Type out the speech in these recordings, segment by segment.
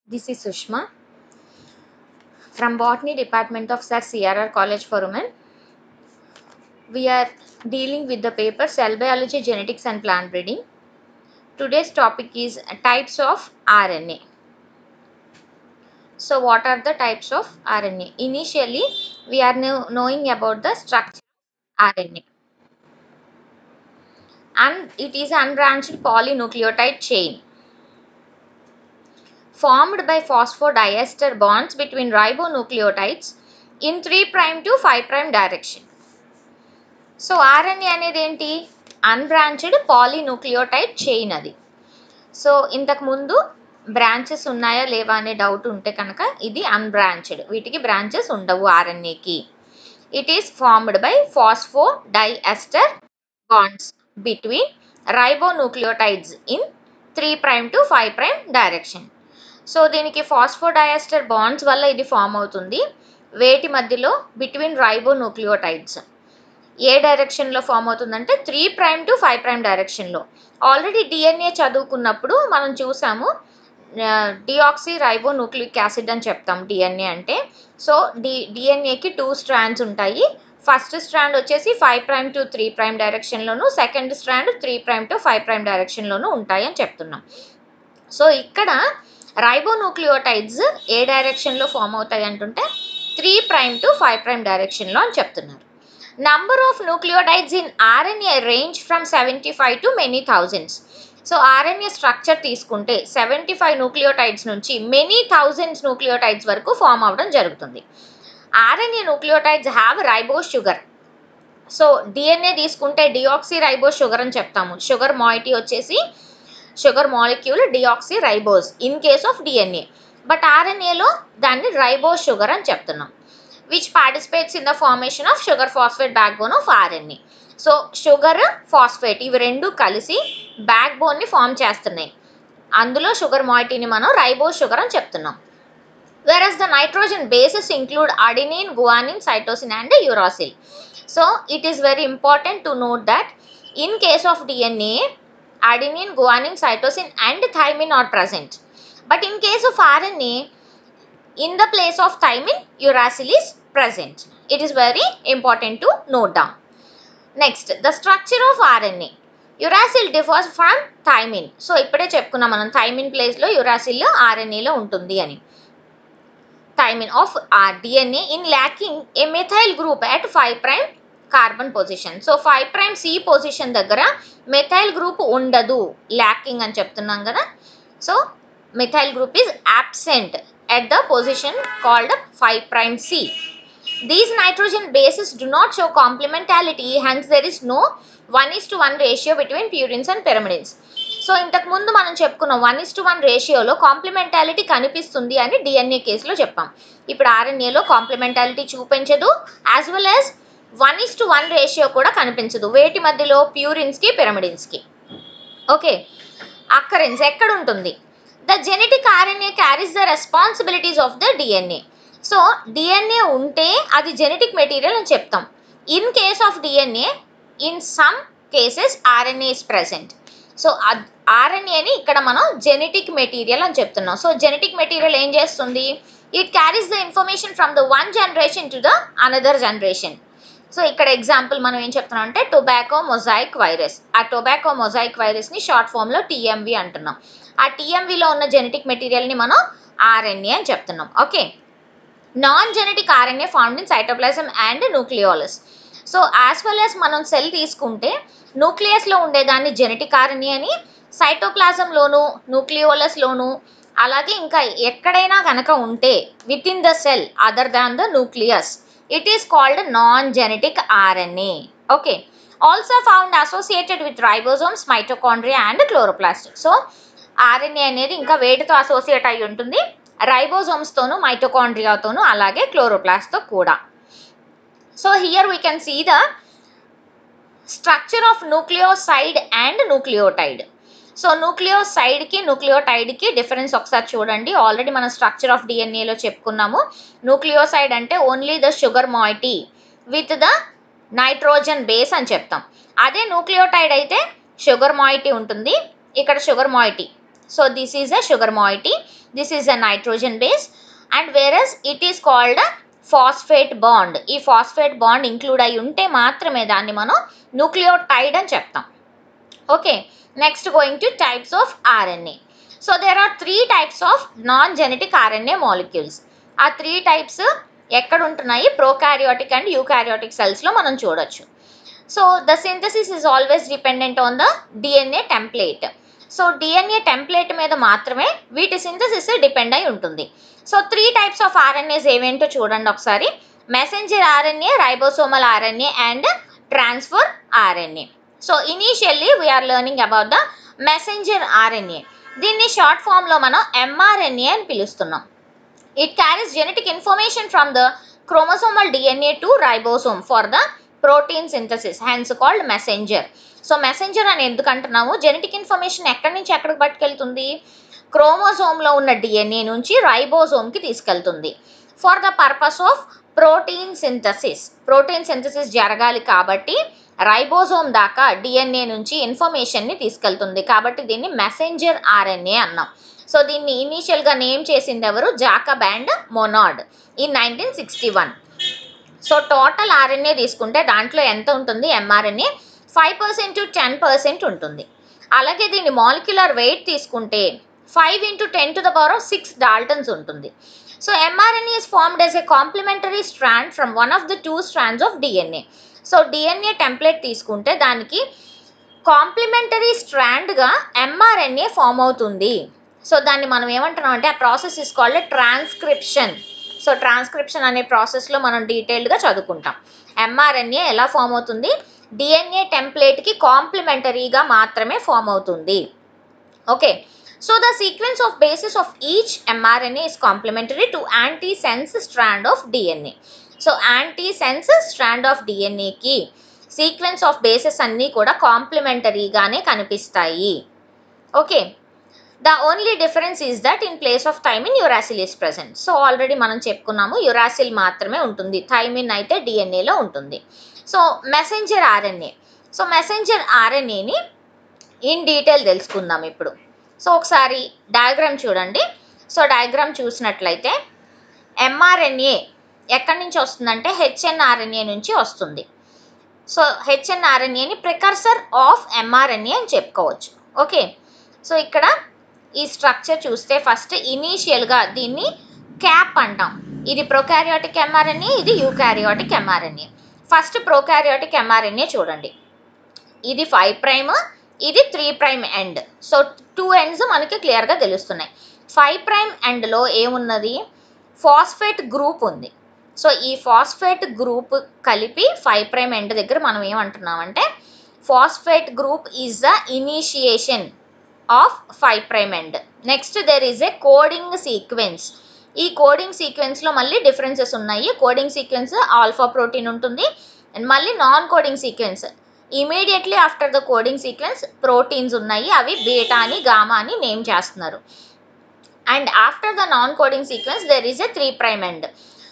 This is Sushma from Botany Department of Sir CRR College for Women. We are dealing with the paper Cell Biology, Genetics and Plant Breeding. Today's topic is types of RNA. So, what are the types of RNA? Initially, we are know- knowing about the structure of RNA. And it is unbranched polynucleotide chain formed by phosphodiester bonds between ribonucleotides in 3' to 5' direction. So RNA అనేది ఏంటి unbranched polynucleotide chain అది so ఇంతకు ముందు branches ఉన్నాయా లేవా అనే doubt ఉంటే కనుక ఇది అన్బ్రాంచ్డ్ వీటికి బ్రాంచెస్ ఉండవు ఆర్ఎన్ఏకి it is formed by phospho diester bonds between ribonucleotides in three prime to five prime direction so దీనికి ఫాస్ఫోడైఎస్టర్ బాండ్స్ వల్ల ఇది ఫామ్ అవుతుంది వేటి మధ్యలో బిట్వీన్ రైబోన్యూక్లియోటైడ్స్ ఏ డైరెక్షన్లో ఫామ్ అవుతుందంటే three prime to five prime డైరెక్షన్లో ఆల్రెడీ డిఎన్ఏ చదువుకున్నప్పుడు మనం చూసాము డిఆక్సీ రైబో న్యూక్లిక్ యాసిడ్ అని చెప్తాం డిఎన్ఏ అంటే సో డి డిఎన్ఏకి టూ స్ట్రాండ్స్ ఉంటాయి ఫస్ట్ స్ట్రాండ్ వచ్చేసి five prime to three prime డైరెక్షన్లోను second strand three prime to five prime డైరెక్షన్లోను ఉంటాయి అని చెప్తున్నాం సో ఇక్కడ రైబోన్యూక్లియోటైడ్స్ ఏ డైరెక్షన్లో ఫామ్ అవుతాయి అంటుంటే three prime to five prime డైరెక్షన్లో అని చెప్తున్నారు number of nucleotides in RNA range from seventy five to many thousands so RNA structure తీసుకుంటే సెవెంటీ ఫైవ్ న్యూక్లియోటైడ్స్ నుంచి మెనీ థౌజండ్స్ న్యూక్లియోటైడ్స్ వరకు ఫామ్ అవ్వడం జరుగుతుంది RNA nucleotides have ribo sugar so DNA తీసుకుంటే deoxy ribo sugar అని చెప్తాము sugar moiety వచ్చేసి sugar molecule deoxy ribose in case of DNA but ఆర్ఎన్ఏలో దాన్ని రైబో షుగర్ అని చెప్తున్నాం which participates in the formation of sugar phosphate backbone of RNA so sugar phosphate ఇవి రెండు కలిసి బ్యాక్ బోన్ని ఫామ్ చేస్తున్నాయి అందులో షుగర్ మాయిటీని మనం రైబో షుగర్ అని చెప్తున్నాం whereas the nitrogen bases include adenine guanine cytosine and uracil so it is very important to note that in case of DNA adenine, guanine, cytosine and thymine are present. But in case of RNA, in the place of thymine, uracil is present. It is very important to note down. Next, the structure of RNA. Uracil differs from thymine so ఇప్పుడే చెప్పుకున్నాం మనం thymine ప్లేస్లో uracil ఆర్ఎన్ఏలో ఉంటుంది అని thymine of our DNA in lacking a methyl group at five prime carbon position so five prime C position దగ్గర methyl group ఉండదు lacking అని చెప్తున్నాం కదా so methyl group is absent at the position called 5 prime C. These nitrogen bases do not show complementarity, hence there is no 1 is to 1 ratio between purines and pyrimidines. So ఇంతకు ముందు మనం చెప్పుకున్నాం one is to one రేషియోలో కాంప్లిమెంటాలిటీ కనిపిస్తుంది అని DNA కేసులో చెప్పాం ఇప్పుడు ఆర్ఎన్ఏలో కాంప్లిమెంటాలిటీ చూపించదు as well as one is to one ratio కూడా కనిపించదు వేటి మధ్యలో ప్యూరిన్స్కి పిరమిడిన్స్కి ఓకే అక్కరెన్స్ ఎక్కడ ఉంటుంది the genetic RNA carries the responsibilities of the DNA so DNA ఉంటే అది జెనెటిక్ మెటీరియల్ అని చెప్తాం in case of DNA in some cases RNA is present so ఆర్ఎన్ఏని ఇక్కడ మనం జెనెటిక్ మెటీరియల్ అని చెప్తున్నాం సో జెనెటిక్ మెటీరియల్ ఏం చేస్తుంది it carries the information from the one generation to the another generation so ఇక్కడ ఎగ్జాంపుల్ మనం ఏం చెప్తున్నాం అంటే టొబాకో మొజాయిక్ వైరస్ ఆ టొబాకో మొజాయిక్ వైరస్ని షార్ట్ ఫామ్లో టీఎంవి అంటున్నాం ఆ టీఎంవిలో ఉన్న జెనెటిక్ మెటీరియల్ని మనం ఆర్ఎన్ఏ అని చెప్తున్నాం okay non genetic RNA formed in cytoplasm and nucleolus so as well as మనం సెల్ తీసుకుంటే న్యూక్లియస్లో ఉండేదాన్ని జెనెటిక్ ఆర్ఎన్ఏ అని సైటోప్లాజంలోను న్యూక్లియోలస్లోను అలాగే ఇంకా ఎక్కడైనా కనుక ఉంటే within the cell other than the nucleus it is called non genetic RNA okay also found associated with ribosomes mitochondria and chloroplast so RNA అనేది ఇంకా వేటితో అసోసియేట్ అయి ఉంటుంది రైబోజోమ్స్తోను మైటోకాండ్రియాతోను అలాగే క్లోరోప్లాస్ట్తో కూడా so here we can see the structure of nucleoside and nucleotide so న్యూక్లియోసైడ్కి న్యూక్లియోటైడ్కి difference ఒకసారి చూడండి ఆల్రెడీ మనం స్ట్రక్చర్ ఆఫ్ డిఎన్ఏలో చెప్పుకున్నాము న్యూక్లియోసైడ్ అంటే only the sugar moiety with the nitrogen base అని చెప్తాం అదే న్యూక్లియోటైడ్ అయితే షుగర్ మాయిటీ ఉంటుంది ఇక్కడ sugar moiety so this is a sugar moiety this is a nitrogen base and whereas it is called phosphate bond ఈ phosphate bond include అయి ఉంటే మాత్రమే దాన్ని మనం న్యూక్లియోటైడ్ అని చెప్తాం okay next going to types of RNA so there are three types of non genetic RNA molecules ఆ three types ఎక్కడ ఉంటున్నాయి ప్రోకారియోటిక్ అండ్ యూకారియోటిక్ సెల్స్లో మనం చూడొచ్చు so the synthesis is always dependent on the DNA template so DNA template మీద మాత్రమే వీటి synthesis depend అయి ఉంటుంది so three types of RNAs ఏవేంటో చూడండి ఒకసారి messenger RNA ribosomal RNA and transfer RNA so initially we are learning about the messenger RNA దీన్ని short ఫామ్లో మనం ఎంఆర్ఎన్ఏ అని పిలుస్తున్నాం it carries genetic information from the chromosomal DNA to ribosome for the protein synthesis hence called messenger so messenger అని ఎందుకు అంటున్నాము genetic information ఎక్కడి నుంచి ఎక్కడికి పట్టుకెళ్తుంది క్రోమోజోమ్లో ఉన్న డిఎన్ఏ నుంచి రైబోజోమ్కి తీసుకెళ్తుంది for the purpose of protein synthesis protein synthesis జరగాలి కాబట్టి రైబోజోమ్ దాకా డిఎన్ఏ నుంచి ఇన్ఫర్మేషన్ని తీసుకెళ్తుంది కాబట్టి దీన్ని మెసెంజర్ ఆర్ఎన్ఏ అన్నాం సో దీన్ని ఇనీషియల్గా నేమ్ చేసింది ఎవరు Jacob and Monod in nineteen sixty one so total RNA తీసుకుంటే దాంట్లో ఎంత ఉంటుంది mRNA five percent to ten percent ఉంటుంది అలాగే దీని మాలిక్యులర్ వెయిట్ తీసుకుంటే five into ten to the power of six daltons ఉంటుంది so mRNA is formed as a complementary strand from one of the two strands of DNA so DNA template తీసుకుంటే దానికి కాంప్లిమెంటరీ స్ట్రాండ్గా mRNA form అవుతుంది so దాన్ని మనం ఏమంటున్నాం అంటే ఆ process is called transcription so transcription అనే ప్రాసెస్లో మనం డీటెయిల్డ్గా చదువుకుంటాం ఎంఆర్ఎన్ఏ ఎలా ఫామ్ అవుతుంది డిఎన్ఏ టెంప్లేట్కి కాంప్లిమెంటరీగా మాత్రమే ఫామ్ అవుతుంది okay so the sequence of bases of each mRNA is complementary to antisense strand of DNA so antisense strand of డిఎన్ఏకి సీక్వెన్స్ ఆఫ్ బేసెస్ అన్నీ కూడా కాంప్లిమెంటరీగానే కనిపిస్తాయి okay the only difference is that in place of thymine uracil is present so already మనం చెప్పుకున్నాము uracil మాత్రమే ఉంటుంది thymine అయితే డిఎన్ఏలో ఉంటుంది so messenger RNA so messenger ఆర్ఎన్ఏని ఇన్ డీటెయిల్ తెలుసుకుందాం ఇప్పుడు సో ఒకసారి డయాగ్రామ్ చూడండి సో డయాగ్రామ్ చూసినట్లయితే ఎంఆర్ఎన్ఏ ఎక్కడి నుంచి వస్తుందంటే హెచ్ఎన్ఆర్ఎన్ఏ నుంచి వస్తుంది సో హెచ్ఎన్ఆర్ఎన్ఏని ప్రికర్సర్ ఆఫ్ ఎంఆర్ఎన్ఏ అని చెప్పుకోవచ్చు ఓకే సో ఇక్కడ ఈ స్ట్రక్చర్ చూస్తే ఫస్ట్ ఇనీషియల్గా దీన్ని క్యాప్ అంటాం ఇది ప్రొకారియోటిక్ ఎంఆర్ఎన్ఏ ఇది eukaryotic mRNA first prokaryotic mRNA చూడండి ఇది ఫైవ్ ప్రైమ్ ఇది three prime end so two ends మనకి క్లియర్గా తెలుస్తున్నాయి ఫైవ్ ప్రైమ్ ఎండ్లో ఏమున్నది ఫాస్ఫేట్ గ్రూప్ ఉంది సో ఈ ఫాస్ఫేట్ గ్రూప్ కలిపి ఫైవ్ ప్రైమ్ ఎండ్ దగ్గర మనం ఏమంటున్నామంటే phosphate group is the initiation of five prime end next there is a coding sequence ఈ కోడింగ్ సీక్వెన్స్లో మళ్ళీ డిఫరెన్సెస్ ఉన్నాయి కోడింగ్ సీక్వెన్స్ ఆల్ఫా ప్రోటీన్ ఉంటుంది అండ్ మళ్ళీ non coding sequence immediately after the coding sequence proteins ఉన్నాయి అవి beta అని gamma అని నేమ్ చేస్తున్నారు and after the non coding sequence there is a three prime end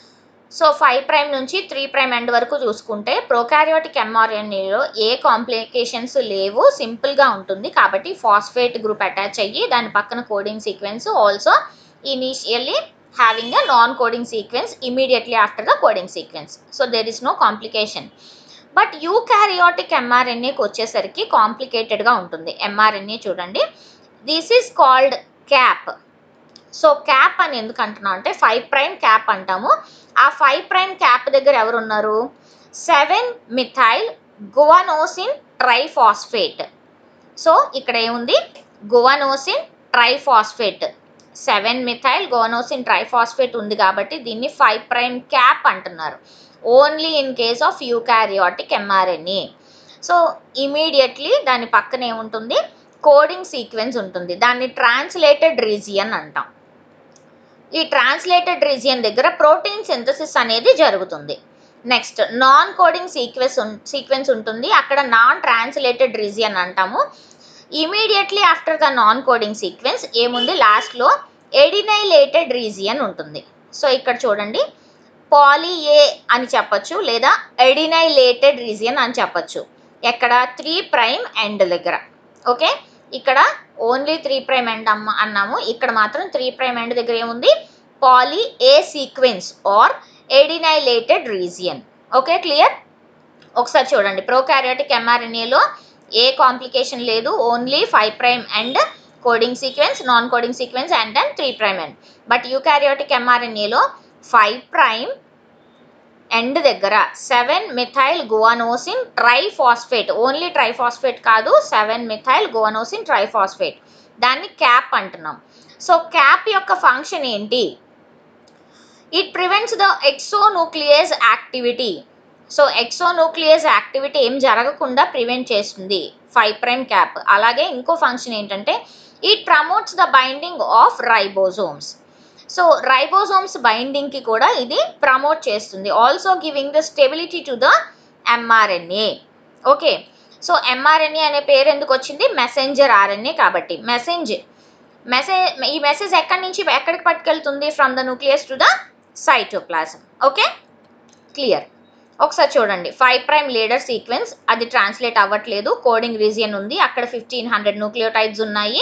so five prime నుంచి three prime end వరకు చూసుకుంటే prokaryotic ఎంఆర్ఎన్ఏలో ఏ complications లేవు సింపుల్గా ఉంటుంది కాబట్టి ఫాస్ఫేట్ గ్రూప్ అటాచ్ అయ్యి దాని పక్కన coding sequence also initially having a non coding sequence immediately after the coding sequence so there is no complication but eukaryotic ఎంఆర్ఎన్ఏకి వచ్చేసరికి కాంప్లికేటెడ్గా ఉంటుంది ఎంఆర్ఎన్ఏ చూడండి this is called cap so cap అని ఎందుకు అంటున్నాం అంటే ఫైవ్ ప్రైమ్ క్యాప్ అంటాము ఆ ఫైవ్ ప్రైమ్ క్యాప్ దగ్గర ఎవరు ఉన్నారు seven methyl guanosine triphosphate so ఇక్కడ ఏముంది guanosine triphosphate seven methyl guanosine triphosphate ఉంది కాబట్టి దీన్ని ఫైవ్ ప్రైమ్ క్యాప్ అంటున్నారు only in case of eukaryotic mRNA so immediately దాని పక్కన ఏముంటుంది కోడింగ్ సీక్వెన్స్ ఉంటుంది దాన్ని ట్రాన్స్లేటెడ్ రీజియన్ అంటాం ఈ ట్రాన్స్లేటెడ్ రీజియన్ దగ్గర ప్రోటీన్ సింథసిస్ అనేది జరుగుతుంది next non coding sequence sequence ఉంటుంది అక్కడ నాన్ ట్రాన్స్లేటెడ్ రీజియన్ అంటాము immediately after the non coding sequence ఏముంది లాస్ట్లో ఎడినైలేటెడ్ రీజియన్ ఉంటుంది సో ఇక్కడ చూడండి పాలీ ఏ అని చెప్పొచ్చు లేదా ఎడినైలేటెడ్ రీజియన్ అని చెప్పొచ్చు ఎక్కడ త్రీ ప్రైమ్ ఎండ్ దగ్గర ఓకే ఇక్కడ ఓన్లీ త్రీ ప్రైమ్ ఎండ్ అమ్మ అన్నాము ఇక్కడ మాత్రం త్రీ ప్రైమ్ ఎండ్ దగ్గర ఏముంది poly A sequence or adenylated region okay clear ఒకసారి చూడండి ప్రోకారియోటిక్ ఎంఆర్ఎన్ఏలో ఏ కాంప్లికేషన్ లేదు only five prime and coding sequence non coding sequence and then three prime end but eukaryotic ఎంఆర్ఎన్ఏలో ఫైవ్ ప్రైమ్ ఎండ్ దగ్గర seven methyl guanosine triphosphate only triphosphate కాదు seven methyl guanosine triphosphate దాన్ని cap అంటున్నాం so cap యొక్క function ఏంటి it prevents the exonuclease activity so exonuclease activity ఏం జరగకుండా prevent చేస్తుంది ఫైవ్ ప్రైమ్ క్యాప్ అలాగే ఇంకో ఫంక్షన్ ఏంటంటే it promotes the binding of ribosomes so ribosomes బైండింగ్కి కూడా ఇది ప్రమోట్ చేస్తుంది also giving the stability to the mRNA okay so mRNA అనే పేరు ఎందుకు వచ్చింది మెసెంజర్ ఆర్ఎన్ఏ కాబట్టి మెసెంజర్ మెసేజ్ ఈ మెసేజ్ ఎక్కడి నుంచి ఎక్కడికి పట్టుకెళ్తుంది from the nucleus to the cytoplasm okay clear ఒకసారి చూడండి ఫైవ్ ప్రైమ్ లీడర్ సీక్వెన్స్ అది ట్రాన్స్లేట్ అవ్వట్లేదు కోడింగ్ రీజియన్ ఉంది అక్కడ ఫిఫ్టీన్ హండ్రెడ్ న్యూక్లియోటైడ్స్ ఉన్నాయి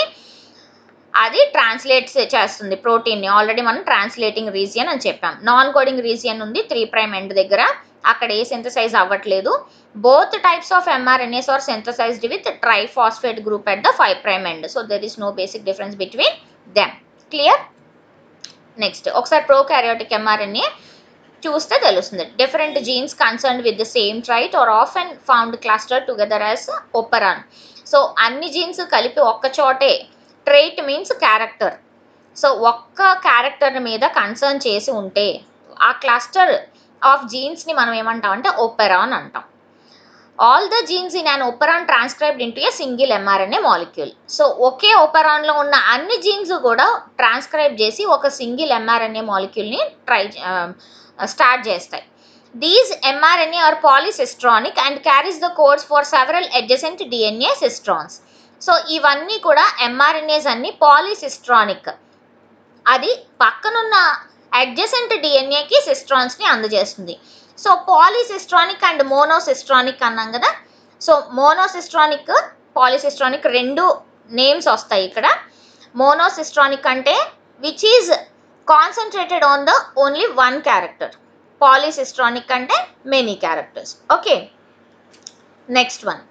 అది ట్రాన్స్లేట్ చేస్తుంది ప్రోటీన్ని ఆల్రెడీ మనం ట్రాన్స్లేటింగ్ రీజియన్ అని చెప్పాం నాన్ కోడింగ్ రీజియన్ ఉంది త్రీ ప్రైమ్ ఎండ్ దగ్గర అక్కడ ఏ సింథసైజ్ అవ్వట్లేదు both types of mRNAs are synthesized with triphosphate group at the five prime end so there is no basic difference between them clear next ఒకసారి prokaryotic mRNA చూస్తే తెలుస్తుంది different genes concern with the same trait are ఆఫ్ అండ్ found cluster together as operon so అన్ని జీన్స్ కలిపి ఒక్క చోటే ట్రైట్ మీన్స్ క్యారెక్టర్ సో ఒక్క క్యారెక్టర్ మీద కన్సర్న్ చేసి ఉంటే ఆ క్లస్టర్ ఆఫ్ జీన్స్ని మనం ఏమంటాం అంటే ఒపెరాన్ అంటాం all the genes in an operon transcribed into a single mRNA molecule so ఒకే ఒపెరాన్లో ఉన్న అన్ని జీన్స్ కూడా ట్రాన్స్క్రైబ్ చేసి ఒక సింగిల్ ఎంఆర్ఎన్ఏ మాలిక్యూల్ని ట్రై స్టార్ట్ చేస్తాయి these mRNA are polycistronic and carries the codes for several adjacent DNA cistrons so ఇవన్నీ కూడా ఎంఆర్ఎన్ఏస్ అన్ని పాలిసిస్ట్రానిక్ అది పక్కనున్న అడ్జసెంట్ డిఎన్ఏకి సిస్ట్రాన్స్ని అందజేస్తుంది సో పాలిసిస్ట్రానిక్ అండ్ మోనోసిస్ట్రానిక్ అన్నాం కదా సో మోనోసిస్ట్రానిక్ పాలిసిస్ట్రానిక్ రెండు నేమ్స్ వస్తాయి ఇక్కడ మోనోసిస్ట్రానిక్ అంటే which is concentrated on the only one character polycistronic అంటే many characters okay next one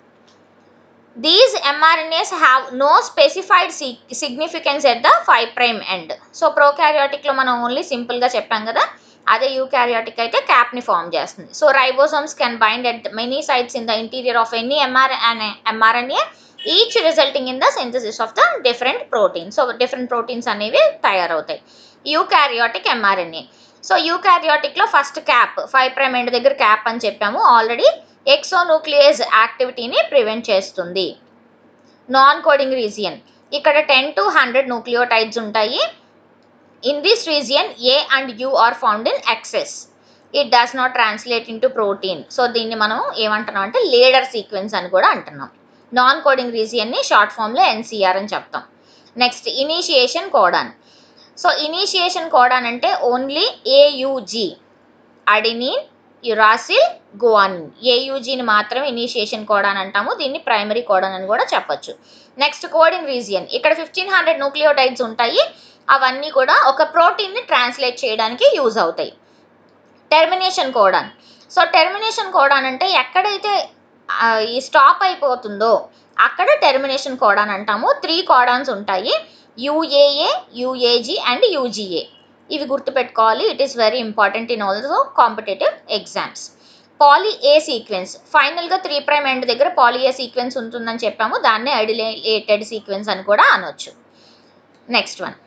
these mRNAs have no specified significance at the five prime end so ప్రోకారియాటిక్లో మనం only సింపుల్గా చెప్పాం కదా అదే యూకారియాటిక్ అయితే క్యాప్ని ఫామ్ చేస్తుంది so ribosomes can bind at many sites in the interior of any mRNA mRNA each resulting in the synthesis of the different proteins so different proteins అనేవి తయారవుతాయి యూకారియాటిక్ ఎంఆర్ఎన్ఏ సో యూకారియాటిక్లో first cap five prime end దగ్గర cap అని చెప్పాము already exonuclease యాక్టివిటీని prevent చేస్తుంది non coding region ఇక్కడ ten to hundred nucleotides ఉంటాయి in this region A and U are found in excess it does not translate into protein so దీన్ని మనం ఏమంటున్నాం అంటే లీడర్ సీక్వెన్స్ అని కూడా అంటున్నాం నాన్ కోడింగ్ రీజియన్ని షార్ట్ ఫామ్లో ఎన్సీఆర్ అని చెప్తాం next initiation codon so initiation codon అంటే only AUG adenine uracil guanine ఏయుజీని మాత్రం ఇనీషియేషన్ కోడాన్ అంటాము దీన్ని ప్రైమరీ కోడాన్ అని కూడా చెప్పొచ్చు నెక్స్ట్ కోడింగ్ రీజియన్ ఇక్కడ ఫిఫ్టీన్ హండ్రెడ్ న్యూక్లియోటైడ్స్ ఉంటాయి అవన్నీ కూడా ఒక ప్రోటీన్ని ట్రాన్స్లేట్ చేయడానికి యూజ్ అవుతాయి termination codon so termination codon అంటే ఎక్కడైతే ఆ, ఈ స్టాప్ అయిపోతుందో అక్కడ టెర్మినేషన్ కోడాన్ అంటాము త్రీ కోడాన్స్ ఉంటాయి యూఏఏ యూఏజీ అండ్ యూజీఏ ఇవి గుర్తుపెట్టుకోవాలి it is very important in also competitive exams poly A sequence ఫైనల్గా త్రీ ప్రైమ్ ఎండ్ దగ్గర పాలీ ఏ సీక్వెన్స్ ఉంటుందని చెప్పాము దాన్నే ఐడిలేటెడ్ సీక్వెన్స్ అని కూడా అనొచ్చు next one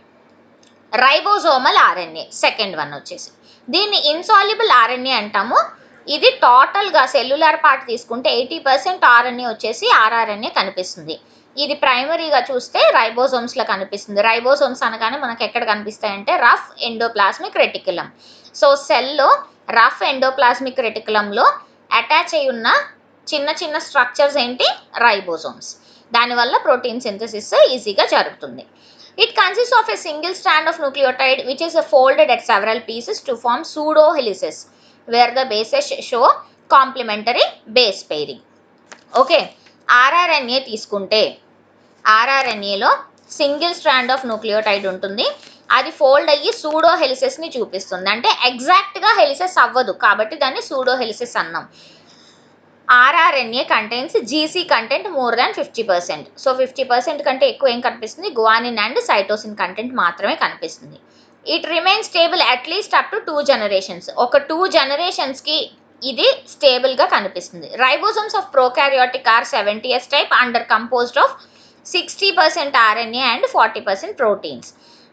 ribosomal RNA second one వచ్చేసి దీన్ని ఇన్సాల్యుబుల్ ఆర్ఎన్ఏ అంటాము ఇది టోటల్గా సెల్యులార్ పార్ట్ తీసుకుంటే ఎయిటీ పర్సెంట్ ఆర్ఎన్ఏ వచ్చేసి ఆర్ఆర్ఎన్ఏ కనిపిస్తుంది ఇది ప్రైమరీగా చూస్తే రైబోసోమ్స్లో కనిపిస్తుంది రైబోసోమ్స్ అనగానే మనకు ఎక్కడ కనిపిస్తాయంటే రఫ్ ఎండోప్లాస్మిక్ రెటికులం సో సెల్లో రఫ్ ఎండోప్లాస్మిక్ రెటికులంలో అటాచ్ అయి ఉన్న చిన్న చిన్న స్ట్రక్చర్స్ ఏంటి రైబోసోమ్స్ దానివల్ల ప్రోటీన్ సింథసిస్ ఈజీగా జరుగుతుంది it consist of a single strand of nucleotide which is folded at several pieces to form pseudo helices where the bases show complementary base pairing okay rRNA తీసుకుంటే ఆర్ఆర్ఎన్ఏలో single strand of nucleotide ఉంటుంది అది fold అయ్యి pseudo హెలిసెస్ని చూపిస్తుంది అంటే ఎగ్జాక్ట్గా హెలిసెస్ అవ్వదు కాబట్టి దాన్ని సూడో హెలిసెస్ అన్నాం rRNA contains GC content more than fifty percent so fifty percent కంటే ఎక్కువ ఏం కనిపిస్తుంది గువానిన్ అండ్ సైటోసిన్ కంటెంట్ మాత్రమే కనిపిస్తుంది it remain stable at least up to two generations ఒక టూ జనరేషన్స్కి ఇది స్టేబుల్గా కనిపిస్తుంది ribosomes of prokaryotic are seventy S type and are composed of sixty percent RNA and forty percent proteins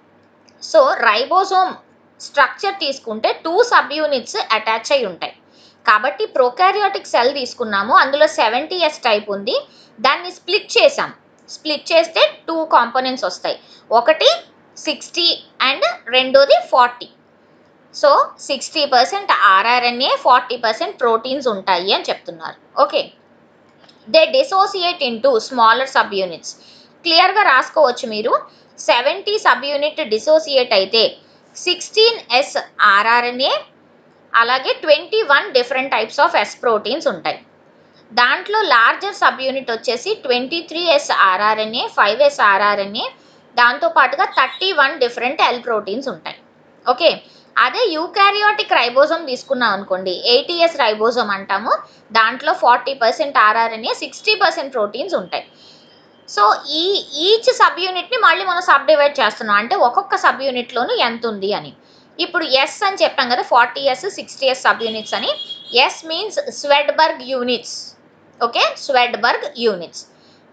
so ribosome structure తీసుకుంటే two subunits attach అయి ఉంటాయి కాబట్టి ప్రోకారియాటిక్ cell తీసుకున్నాము అందులో సెవెంటీ ఎస్ టైప్ ఉంది దాన్ని స్ప్లిట్ చేసాం స్ప్లిట్ చేస్తే టూ కాంపోనెంట్స్ వస్తాయి ఒకటి సిక్స్టీ అండ్ రెండోది forty so sixty percent rRNA forty percent proteins ఉంటాయి అని చెప్తున్నారు okay they dissociate into smaller subunits క్లియర్గా రాసుకోవచ్చు మీరు సెవెంటీ సబ్ యూనిట్ డిసోసియేట్ అయితే సిక్స్టీన్ ఎస్ ఆర్ఆర్ఎన్ఏ అలాగే twenty one different types of S proteins ఉంటాయి దాంట్లో లార్జర్ సబ్ యూనిట్ వచ్చేసి twenty three S rRNA five S rRNA దాంతోపాటుగా thirty one different L proteins ఉంటాయి ఓకే అదే యూకారియాటిక్ రైబోజోమ్ తీసుకున్నాం అనుకోండి ఎయిటీఎస్ రైబోజోమ్ అంటాము దాంట్లో forty percent rRNA sixty percent proteins ఉంటాయి సో ఈ ఈచ్ సబ్ యూనిట్ని మళ్ళీ మనం సబ్ డివైడ్ చేస్తున్నాం అంటే ఒక్కొక్క సబ్ యూనిట్లోనూ ఎంత ఉంది అని ఇప్పుడు ఎస్ అని చెప్పాం కదా forty S sixty S subunits అని S means Svedberg units okay Svedberg units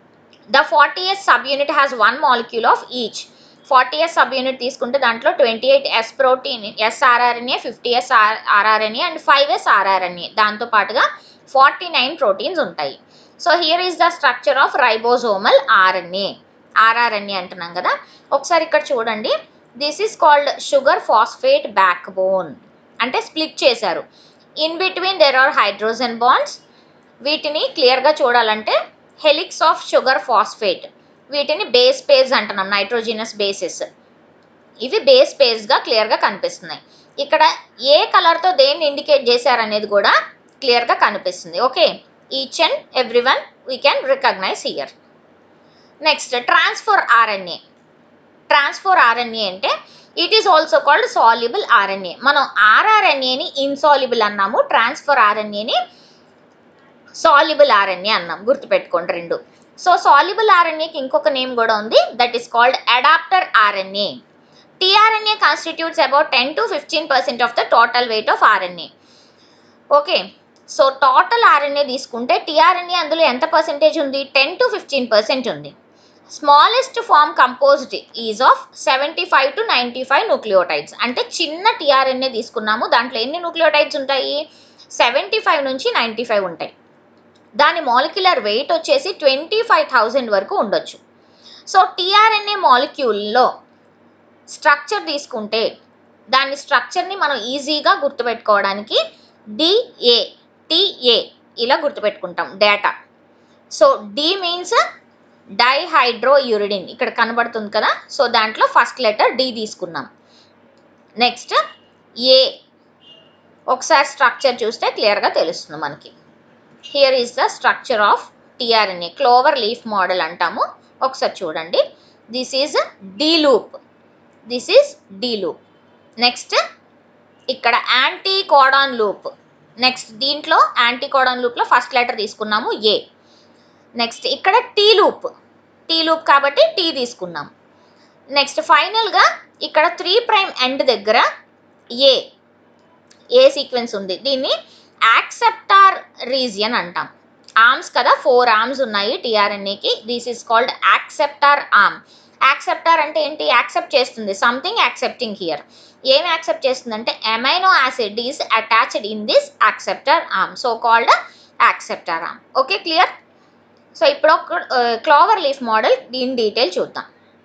the forty S subunit has one molecule of each forty S subunit తీసుకుంటే దాంట్లో twenty eight S protein S rRNA fifty S rRNA and five S rRNA దాంతో పాటుగా forty nine proteins ఉంటాయి so here is the structure of ribosomal RNA rRNA అంటున్నాం కదా ఒకసారి ఇక్కడ చూడండి this is called sugar phosphate backbone అంటే split చేశారు in between there are hydrogen bonds వీటిని క్లియర్గా చూడాలంటే హెలిక్స్ ఆఫ్ షుగర్ ఫాస్ఫేట్ వీటిని బేస్ పేజ్ అంటున్నాం నైట్రోజినస్ బేసెస్ ఇవి బేస్ పేజ్గా క్లియర్గా కనిపిస్తున్నాయి ఇక్కడ ఏ కలర్తో దేన్ని ఇండికేట్ చేశారనేది కూడా క్లియర్గా కనిపిస్తుంది okay each and every one we can recognise here next transfer RNA transfer RNA అంటే it is also called soluble RNA మనం ఆర్ఆర్ఎన్ఏని ఇన్సాల్యుబుల్ అన్నాము ట్రాన్స్ఫర్ ఆర్ఎన్ఏని సాల్యుబుల్ ఆర్ఎన్ఏ అన్నాం గుర్తుపెట్టుకోండి రెండు సో సాల్యుబుల్ ఆర్ఎన్ఏకి ఇంకొక నేమ్ కూడా ఉంది that is called adaptor RNA tRNA constitutes about ten to fifteen percent of the total weight of RNA okay so total RNA తీసుకుంటే టీఆర్ఎన్ఏ అందులో ఎంత పర్సెంటేజ్ ఉంది టెన్ టు ఫిఫ్టీన్ పర్సెంట్ ఉంది smallest form composed is of seventy five to ninety five nucleotides అంటే చిన్న tRNA తీసుకున్నాము దాంట్లో ఎన్ని న్యూక్లియోటైడ్స్ ఉంటాయి సెవెంటీ ఫైవ్ నుంచి నైంటీ ఫైవ్ ఉంటాయి దాని మాలిక్యులర్ వెయిట్ వచ్చేసి ట్వంటీ ఫైవ్ థౌజండ్ వరకు ఉండొచ్చు సో టీఆర్ఎన్ఏ మాలిక్యూల్లో స్ట్రక్చర్ తీసుకుంటే దాని స్ట్రక్చర్ని మనం ఈజీగా గుర్తుపెట్టుకోవడానికి డిఏ టిఏ ఇలా గుర్తుపెట్టుకుంటాం data so D means dihydrouridine ఇక్కడ కనబడుతుంది కదా సో దాంట్లో ఫస్ట్ లెటర్ డి తీసుకున్నాం నెక్స్ట్ ఏ ఒకసారి స్ట్రక్చర్ చూస్తే క్లియర్గా తెలుస్తుంది మనకి here is the structure of tRNA clover leaf model అంటాము ఒకసారి చూడండి this is D loop this is D loop next ఇక్కడ యాంటీ కోడాన్ లూప్ నెక్స్ట్ దీంట్లో యాంటీ కోడాన్ లూప్లో ఫస్ట్ లెటర్ తీసుకున్నాము ఏ నెక్స్ట్ ఇక్కడ టీ లూప్ టీ లూప్ కాబట్టి tea తీసుకున్నాం నెక్స్ట్ ఫైనల్గా ఇక్కడ త్రీ ప్రైమ్ ఎండ్ దగ్గర ఏ ఏ సీక్వెన్స్ ఉంది దీన్ని యాక్సెప్టార్ రీజియన్ అంటాం ఆర్మ్స్ కదా ఫోర్ ఆర్మ్స్ ఉన్నాయి టీఆర్ఎన్ఏకి this is called acceptor arm acceptor అంటే ఏంటి యాక్సెప్ట్ చేస్తుంది సంథింగ్ యాక్సెప్టింగ్ హియర్ ఏం యాక్సెప్ట్ చేస్తుందంటే amino acid is attached in this acceptor arm so called acceptor arm okay clear so ఇప్పుడు ఒక క్లోవర్ లీఫ్ మోడల్ దీని డీటెయిల్ చూద్దాం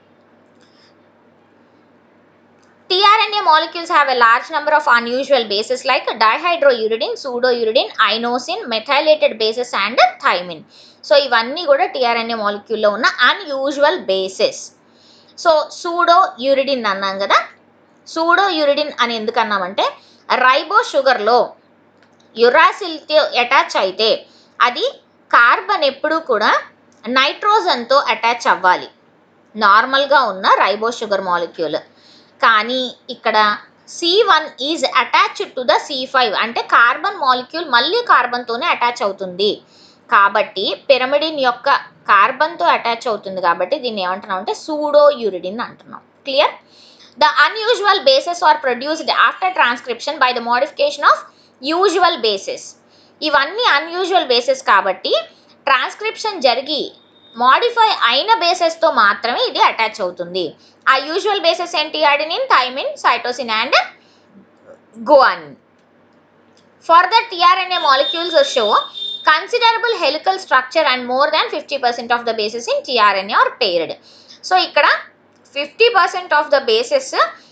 tRNA molecules have a large number of unusual bases like dihydrouridine, pseudouridine, inosine, methylated bases and thymine. So ఇవన్నీ కూడా tRNA మాలిక్యూల్లో ఉన్న unusual bases so pseudouridine అన్నాం కదా సూడో యూరిడిన్ అని ఎందుకు అన్నామంటే రైబో షుగర్లో యురాసిల్తో అటాచ్ అయితే అది కార్బన్ ఎప్పుడూ కూడా నైట్రోజన్తో అటాచ్ అవ్వాలి నార్మల్గా ఉన్న రైబో షుగర్ మాలిక్యూల్ కానీ ఇక్కడ C one is attached to the C five అంటే కార్బన్ మాలిక్యూల్ మళ్ళీ కార్బన్తోనే అటాచ్ అవుతుంది కాబట్టి పిరమిడిన్ యొక్క కార్బన్తో అటాచ్ అవుతుంది కాబట్టి దీన్ని ఏమంటున్నాం అంటే సూడో యూరిడిన్ అంటున్నాం clear the unusual bases are produced after transcription by the modification of usual bases ఇవన్నీ అన్యూజువల్ బేసెస్ కాబట్టి ట్రాన్స్క్రిప్షన్ జరిగి మాడిఫై అయిన బేసెస్తో మాత్రమే ఇది అటాచ్ అవుతుంది ఆ యూజువల్ బేసెస్ ఏంటి adenine thymine cytosine and guanine further tRNA molecules show considerable helical structure and more than fifty percent of the bases in tRNA are paired so ఇక్కడ fifty percent of the bases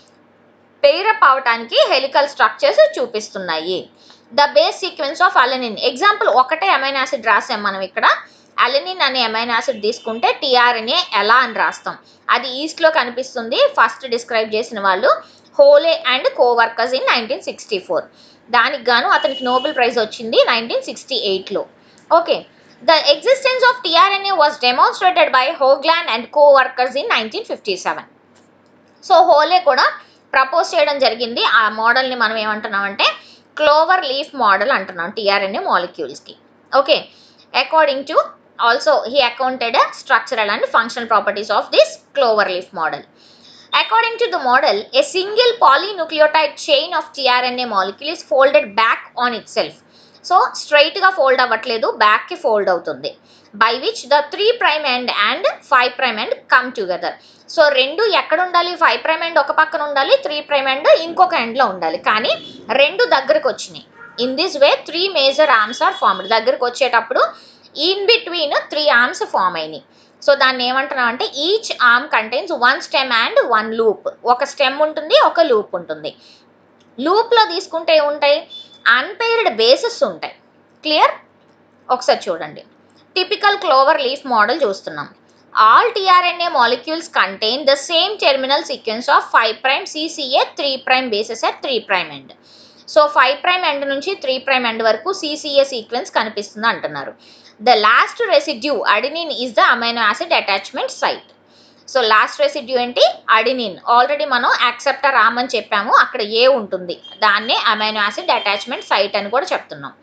pair up అవటానికి helical structures చూపిస్తున్నాయి the base sequence of alanine example ఒకటే amino acid రాసాం మనం ఇక్కడ అలెనిన్ అనే amine acid తీసుకుంటే tRNA ఎలా అని రాస్తాం అది ఈస్ట్లో కనిపిస్తుంది ఫస్ట్ డిస్క్రైబ్ చేసిన వాళ్ళు Holley and coworkers in nineteen sixty four దానికి గాను అతనికి నోబెల్ ప్రైజ్ వచ్చింది నైన్టీన్ సిక్స్టీ ఎయిట్లో okay the existence of tRNA was demonstrated by Hoagland and coworkers in nineteen fifty seven so Holley కూడా ప్రపోజ్ చేయడం జరిగింది ఆ మోడల్ని మనం ఏమంటున్నామంటే క్లోవర్ లీఫ్ మోడల్ అంటున్నాం టీఆర్ఎన్ఏ మాలిక్యూల్స్కి okay according to also he accounted structural and functional properties of this clover leaf model According to the model, a single polynucleotide chain of tRNA molecule is folded back on itself. So స్ట్రైట్గా fold అవ్వట్లేదు బ్యాక్కి fold అవుతుంది by which the three prime end and five prime end come together so రెండు ఎక్కడ ఉండాలి five prime end ఒక పక్కన ఉండాలి త్రీ ప్రైమ్ ఎండ్ ఇంకొక ఎండ్లో ఉండాలి కానీ రెండు దగ్గరకు వచ్చినాయి in this way three major arms are formed దగ్గరకు వచ్చేటప్పుడు in between three arms form అయినాయి సో దాన్ని ఏమంటున్నాం అంటే each arm contains one stem and one loop ఒక స్టెమ్ ఉంటుంది ఒక లూప్ ఉంటుంది లూప్లో తీసుకుంటే ఉంటాయి అన్పైర్డ్ బేసెస్ ఉంటాయి క్లియర్ ఒకసారి చూడండి టిపికల్ క్లోవర్ లీఫ్ మోడల్ చూస్తున్నాం all tRNA molecules contain the same terminal sequence of five prime CCA three prime bases at three prime end so five prime end నుంచి three prime end వరకు CCA sequence కనిపిస్తుంది అంటున్నారు the last residue adenine is the amino acid attachment site so last residue ఏంటి adenine already మనం acceptor arm అని చెప్పాము అక్కడ ఏ ఉంటుంది దాన్నే అమైనో యాసిడ్ అటాచ్మెంట్ సైట్ అని కూడా చెప్తున్నాం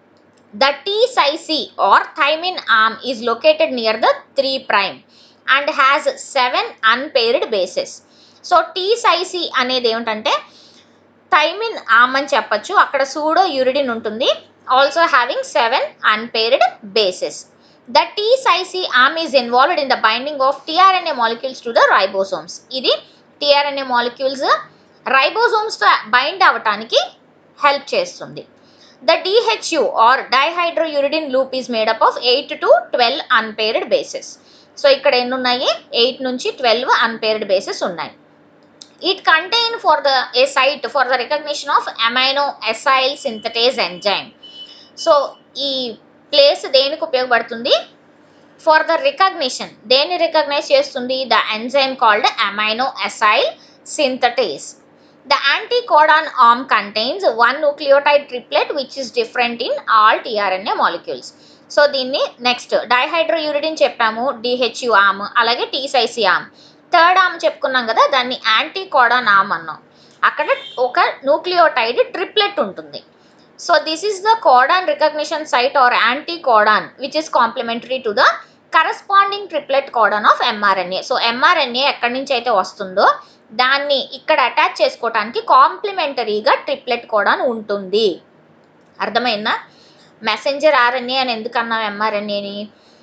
the T psi C or thymine arm is located near the three prime and has seven unpaired bases so T psi C అనేది ఏమిటంటే థైమిన్ ఆమ్ అని చెప్పచ్చు అక్కడ సూడో యూరిడిన్ ఉంటుంది also having seven unpaired bases the T psi C arm is involved in the binding of tRNA molecules to the ribosomes ఇది tRNA molecules రైబోసోమ్స్తో bind అవ్వటానికి help చేస్తుంది the DHU or dihydrouridine loop is made up of eight to twelve unpaired bases so ఇక్కడ ఎన్ని ఉన్నాయి eight నుంచి twelve unpaired bases ఉన్నాయి it contain for the a site for the recognition of aminoacyl synthetase enzyme so ఈ place దేనికి ఉపయోగపడుతుంది for the recognition దేన్ని recognize చేస్తుంది the enzyme called aminoacyl synthetase the anticodon arm contains one nucleotide triplet which is different in all tRNA molecules so దీన్ని next dihydrouridine చెప్పాము DHU ఆమ్ అలాగే టీసైసి ఆమ్ third ఆమ్ చెప్పుకున్నాం కదా దాన్ని యాంటీకోడాన్ ఆమ్ అన్నాం అక్కడ ఒక న్యూక్లియోటైడ్ ట్రిప్లెట్ ఉంటుంది so this is the codon recognition site or anticodon which is complementary to the corresponding triplet codon of mRNA so mRNA ఎక్కడి నుంచి అయితే వస్తుందో దాన్ని ఇక్కడ అటాచ్ చేసుకోవడానికి కాంప్లిమెంటరీగా ట్రిప్లెట్ కోడాన్ ఉంటుంది అర్థమైందా మెసెంజర్ ఆర్ఎన్ఏ అని ఎందుకు అన్నాం ఎంఆర్ఎన్ఏని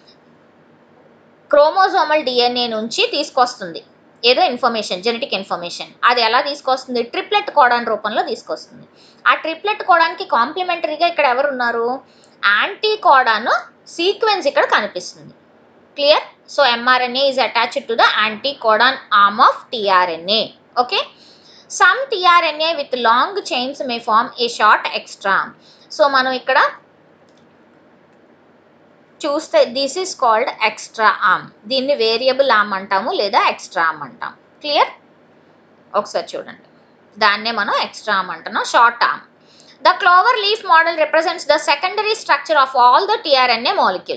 క్రోమోజోమల్ డిఎన్ఏ నుంచి తీసుకొస్తుంది ఏదో ఇన్ఫర్మేషన్ జెనెటిక్ ఇన్ఫర్మేషన్ అది ఎలా తీసుకొస్తుంది ట్రిప్లెట్ కోడాన్ రూపంలో తీసుకొస్తుంది ఆ ట్రిప్లెట్ కోడాన్కి కాంప్లిమెంటరీగా ఇక్కడ ఎవరు ఉన్నారు యాంటీ కోడాన్ సీక్వెన్స్ ఇక్కడ కనిపిస్తుంది clear so mRNA is attached to the anticodon arm of tRNA okay some tRNA with long chains may form a short extra so మనం ఇక్కడ చూస్తే this is called extra arm దీన్ని variable arm అంటాము లేదా extra arm అంటాం clear ఒకసారి చూడండి దాన్నే మనం ఎక్స్ట్రా ఆర్మ్ అంటున్నాం short arm the clover leaf model represents the secondary structure of all the tRNA molecules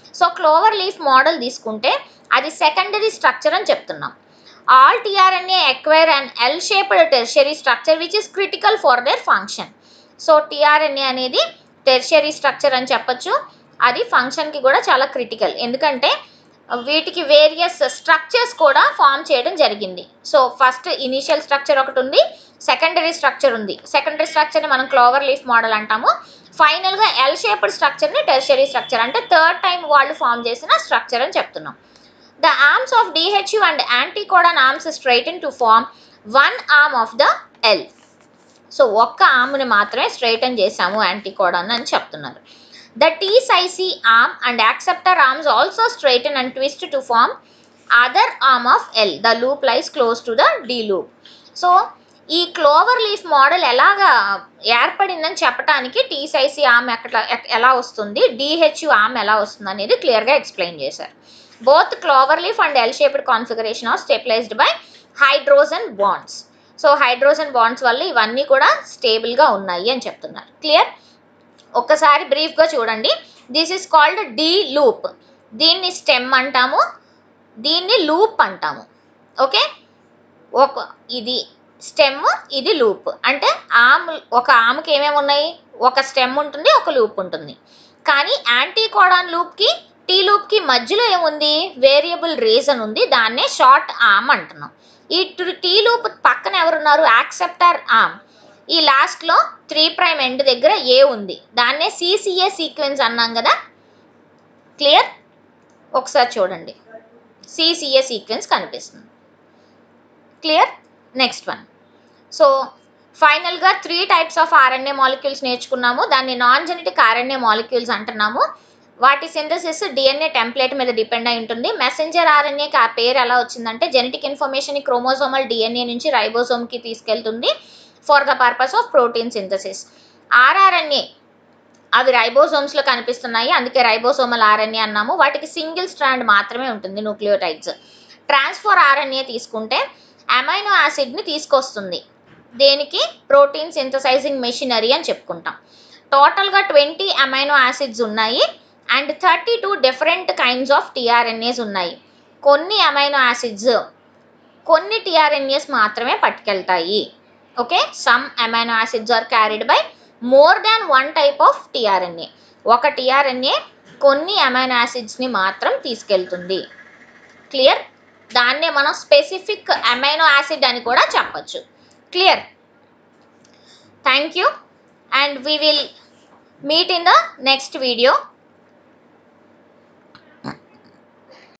so clover leaf model తీసుకుంటే అది సెకండరీ స్ట్రక్చర్ అని చెప్తున్నాం all tRNA acquire and L shaped tertiary structure which is critical for their function so tRNA అనేది tertiary structure అని చెప్పొచ్చు అది ఫంక్షన్కి కూడా చాలా క్రిటికల్ ఎందుకంటే వీటికి వేరియస్ స్ట్రక్చర్స్ కూడా ఫామ్ చేయడం జరిగింది సో ఫస్ట్ ఇనీషియల్ స్ట్రక్చర్ ఒకటి ఉంది సెకండరీ స్ట్రక్చర్ ఉంది సెకండరీ స్ట్రక్చర్ని మనం క్లోవర్ లీఫ్ మోడల్ అంటాము ఫైనల్గా ఎల్ షేప్డ్ స్ట్రక్చర్ని టెర్షరీ స్ట్రక్చర్ అంటే థర్డ్ టైం వాళ్ళు ఫామ్ చేసిన స్ట్రక్చర్ అని చెప్తున్నాం the arms of DHU and anticodon arms straighten to form one arm of the L so ఒక్క ఆర్మ్ని మాత్రమే స్ట్రైటన్ చేశాము యాంటీకోడన్ అని చెప్తున్నారు the T psi C arm and acceptor arms also straighten and twist to form other arm of L the loop lies close to the D loop so ఈ clover leaf model ఎలాగా ఏర్పడిందని చెప్పడానికి tea సైసీ ఆమ్ ఎక్కడ ఎలా వస్తుంది డిహెచ్యు ఆమ్ ఎలా వస్తుంది అనేది క్లియర్గా ఎక్స్ప్లెయిన్ చేశారు both clover leaf and L shaped configuration are stabilized by hydrogen bonds so hydrogen bonds వల్ల ఇవన్నీ కూడా స్టేబుల్గా ఉన్నాయి అని చెప్తున్నారు క్లియర్ ఒక్కసారి బ్రీఫ్గా చూడండి this is called D loop దీన్ని స్టెమ్ అంటాము దీన్ని లూప్ అంటాము ఓకే ఒక ఇది స్టెమ్ ఇది లూప్ అంటే ఆమ్ ఒక ఆమెకి ఏమేమి ఉన్నాయి ఒక స్టెమ్ ఉంటుంది ఒక లూప్ ఉంటుంది కానీ యాంటీ కోడాన్ లూప్కి టీ లూప్కి మధ్యలో ఏముంది వేరియబుల్ రీజన్ ఉంది దాన్నే షార్ట్ ఆమ్ అంటున్నాం ఈ టీ లూప్ పక్కన ఎవరున్నారు యాక్సెప్టర్ ఆమ్ ఈ లాస్ట్లో త్రీ ప్రైమ్ ఎండ్ దగ్గర ఏ ఉంది దాన్నే సిసిఏ సీక్వెన్స్ అన్నాం కదా క్లియర్ ఒకసారి చూడండి సిసిఏ సీక్వెన్స్ కనిపిస్తుంది క్లియర్ నెక్స్ట్ వన్ సో ఫైనల్గా three types of RNA molecules నేర్చుకున్నాము దాన్ని నాన్ జెనెటిక్ ఆర్ఎన్ఏ మాలిక్యూల్స్ అంటున్నాము వాటి సింథసిస్ డిఎన్ఏ టెంప్లెట్ మీద డిపెండ్ అయి ఉంటుంది మెసెంజర్ ఆర్ఎన్ఏకి ఆ పేరు ఎలా వచ్చిందంటే జెనెటిక్ ఇన్ఫర్మేషన్ క్రోమోజోమల్ డిఎన్ఏ నుంచి రైబోజోమ్కి తీసుకెళ్తుంది for the purpose of protein synthesis rRNA అవి రైబోజోమ్స్లో కనిపిస్తున్నాయి అందుకే రైబోసోమల్ ఆర్ఎన్ఏ అన్నాము వాటికి సింగిల్ స్ట్రాండ్ మాత్రమే ఉంటుంది న్యూక్లియోటైడ్స్ ట్రాన్స్ఫర్ ఆర్ఎన్ఏ తీసుకుంటే అమైనో యాసిడ్ని తీసుకొస్తుంది దేనికి ప్రోటీన్ సింథసైజింగ్ మెషినరీ అని చెప్పుకుంటాం టోటల్గా ట్వంటీ అమైనో యాసిడ్స్ ఉన్నాయి and thirty two different kinds of tRNAs ఉన్నాయి కొన్ని అమైనో యాసిడ్స్ కొన్ని టీఆర్ఎన్ఏస్ మాత్రమే పట్టుకెళ్తాయి okay some amino acids are carried by more than one type of tRNA ఒక టీఆర్ఎన్ఏ కొన్ని అమైనో యాసిడ్స్ని మాత్రం తీసుకెళ్తుంది క్లియర్ దాన్నే మనం స్పెసిఫిక్ అమైనో యాసిడ్ అని కూడా చెప్పచ్చు clear thank you and we will meet in the next video